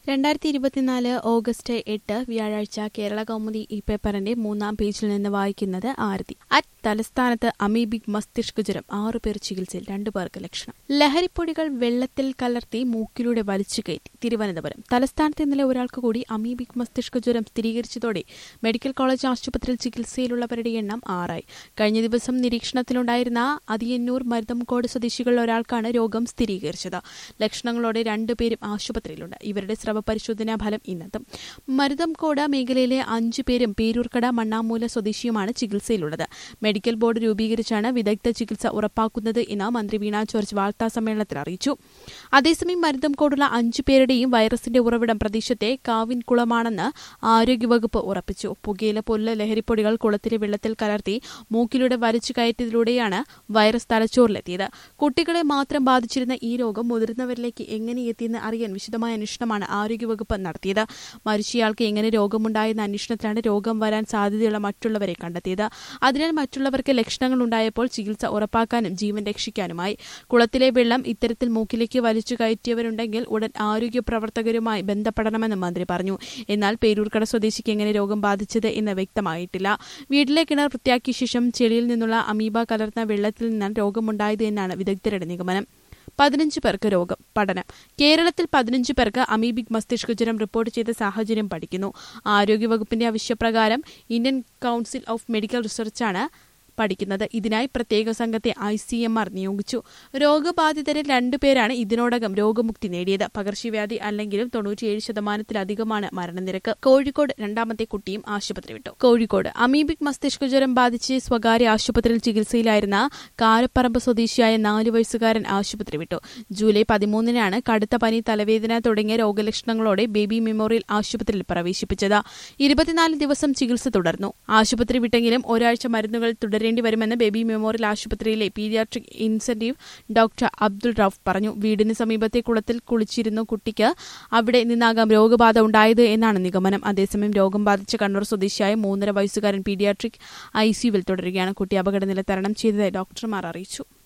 രണ്ടായിരത്തി ഇരുപത്തിനാല് ഓഗസ്റ്റ് എട്ട് വ്യാഴാഴ്ച കേരള കൗമുദി ഈ പേപ്പറിന്റെ മൂന്നാം പേജിൽ നിന്ന് വായിക്കുന്നത് ആരതി അറ്റ് തലസ്ഥാനത്ത് അമീബിക് മസ്തിഷ്ക ജ്വരം ആറുപേർ ചികിത്സയിൽ രണ്ടുപേർക്ക് ലക്ഷണം ലഹരിപ്പൊടികൾ വെള്ളത്തിൽ കലർത്തി മൂക്കിലൂടെ വലിച്ചു കയറ്റി തിരുവനന്തപുരം തലസ്ഥാനത്ത് ഇന്നലെ ഒരാൾക്ക് കൂടി അമീബിക് മസ്തിഷ്ക ജ്വരം സ്ഥിരീകരിച്ചതോടെ മെഡിക്കൽ കോളേജ് ആശുപത്രിയിൽ ചികിത്സയിലുള്ളവരുടെ എണ്ണം ആറായി കഴിഞ്ഞ ദിവസം നിരീക്ഷണത്തിലുണ്ടായിരുന്ന അതിയന്നൂർ മരുതംകോട് സ്വദേശികളിൽ ഒരാൾക്കാണ് രോഗം സ്ഥിരീകരിച്ചത് ലക്ഷണങ്ങളോടെ രണ്ടുപേരും ആശുപത്രിയിലുണ്ട് ഇവരുടെ സ്രവ പരിശോധനാ ഫലം ഇന്നെത്തും മരുതംകോട് മേഖലയിലെ അഞ്ചു പേരും പേരൂർക്കട മണ്ണാമൂല സ്വദേശിയുമാണ് ചികിത്സയിലുള്ളത് മെഡിക്കൽ ബോർഡ് രൂപീകരിച്ചാണ് വിദഗ്ധ ചികിത്സ ഉറപ്പാക്കുന്നത് എന്ന് മന്ത്രി വീണ ജോർജ് വാർത്താ സമ്മേളനത്തിൽ അറിയിച്ചു അതേസമയം മരുതംകോടുള്ള അഞ്ചു പേരുടെയും വൈറസിന്റെ ഉറവിടം പ്രദേശത്തെ കാവിൻകുളമാണെന്ന് ആരോഗ്യവകുപ്പ് ഉറപ്പിച്ചു പുകയില പോലുള്ള ലഹരിപ്പൊടികൾ കുളത്തിലെ വെള്ളത്തിൽ കലർത്തി മൂക്കിലൂടെ വലിച്ചു കയറ്റിയതിലൂടെയാണ് വൈറസ് തലച്ചോറിലെത്തിയത് കുട്ടികളെ മാത്രം ബാധിച്ചിരുന്ന ഈ രോഗം മുതിർന്നവരിലേക്ക് എങ്ങനെ എത്തിയെന്ന് അറിയാൻ വിശദമായ അന്വേഷണമാണ് ആരോഗ്യവകുപ്പ് നടത്തിയത് മരിച്ചയാൾക്ക് എങ്ങനെ രോഗമുണ്ടായെന്ന അന്വേഷണത്തിലാണ് രോഗം വരാൻ സാധ്യതയുള്ള മറ്റുള്ളവരെ കണ്ടെത്തിയത് അതിനാൽ മറ്റുള്ളവർക്ക് ലക്ഷണങ്ങൾ ഉണ്ടായപ്പോൾ ചികിത്സ ഉറപ്പാക്കാനും ജീവൻ രക്ഷിക്കാനുമായി കുളത്തിലെ വെള്ളം ഇത്തരത്തിൽ മൂക്കിലേക്ക് വലിച്ചു കയറ്റിയവരുണ്ടെങ്കിൽ ഉടൻ ആരോഗ്യ പ്രവർത്തകരുമായി ബന്ധപ്പെടണമെന്ന് മന്ത്രി പറഞ്ഞു എന്നാൽ പേരൂർക്കട സ്വദേശിക്ക് എങ്ങനെ രോഗം ബാധിച്ചത് എന്ന് വ്യക്തമായിട്ടില്ല വീട്ടിലെ കിണർ വൃത്തിയാക്കിയ ശേഷം ചെളിയിൽ നിന്നുള്ള അമീബ കലർന്ന വെള്ളത്തിൽ നിന്നാണ് രോഗമുണ്ടായത് എന്നാണ് വിദഗ്ധരുടെ നിഗമനം പതിനഞ്ച് പേർക്ക് രോഗം പഠനം കേരളത്തിൽ പതിനഞ്ച് പേർക്ക് അമീബിക് മസ്തിഷ്ക ജ്വരം റിപ്പോർട്ട് ചെയ്ത സാഹചര്യം പഠിക്കുന്നു ആരോഗ്യവകുപ്പിന്റെ ആവശ്യപ്രകാരം ഇന്ത്യൻ കൌൺസിൽ ഓഫ് മെഡിക്കൽ റിസർച്ചാണ് പഠിക്കുന്നത് ഇതിനായി പ്രത്യേക സംഘത്തെ ഐ സി എം ആർ നിയോഗിച്ചു രോഗബാധിതരിൽ രണ്ടുപേരാണ് ഇതിനോടകം രോഗമുക്തി നേടിയത് പകർച്ചവ്യാധി അല്ലെങ്കിലും തൊണ്ണൂറ്റിയേഴ് ശതമാനത്തിലധികമാണ് മരണനിരക്ക് കോഴിക്കോട് രണ്ടാമത്തെ കുട്ടിയും ആശുപത്രി വിട്ടു കോഴിക്കോട് അമീബിക് മസ്തിഷ്ക ജ്വരം ബാധിച്ച് സ്വകാര്യ ആശുപത്രിയിൽ ചികിത്സയിലായിരുന്ന കാരപ്പറമ്പ് സ്വദേശിയായ നാലു വയസ്സുകാരൻ ആശുപത്രി വിട്ടു ജൂലൈ പതിമൂന്നിനാണ് കടുത്ത പനി തലവേദന തുടങ്ങിയ രോഗലക്ഷണങ്ങളോടെ ബേബി മെമ്മോറിയൽ ആശുപത്രിയിൽ പ്രവേശിപ്പിച്ചത് ഇരുപത്തിനാല് ദിവസം ചികിത്സ തുടർന്നു ആശുപത്രി വിട്ടെങ്കിലും ഒരാഴ്ച മരുന്നുകൾ തുടരേണ്ടി വരുമെന്ന് ബേബി മെമ്മോറിയൽ ആശുപത്രിയിലെ paediatric intensive doctor Abdul Rauf പറഞ്ഞു വീടിന് സമീപത്തെ കുളത്തിൽ കുളിച്ചിരുന്ന കുട്ടിക്ക് അവിടെ നിന്നാകാം രോഗബാധ ഉണ്ടായത് എന്നാണ് നിഗമനം അതേസമയം രോഗം ബാധിച്ച കണ്ണൂർ സ്വദേശിയായ മൂന്നര വയസ്സുകാരൻ പീഡിയാട്രിക് ഐസിയുവിൽ തുടരുകയാണ് കുട്ടി അപകടനില തരണം ചെയ്തതായി ഡോക്ടർമാർ അറിയിച്ചു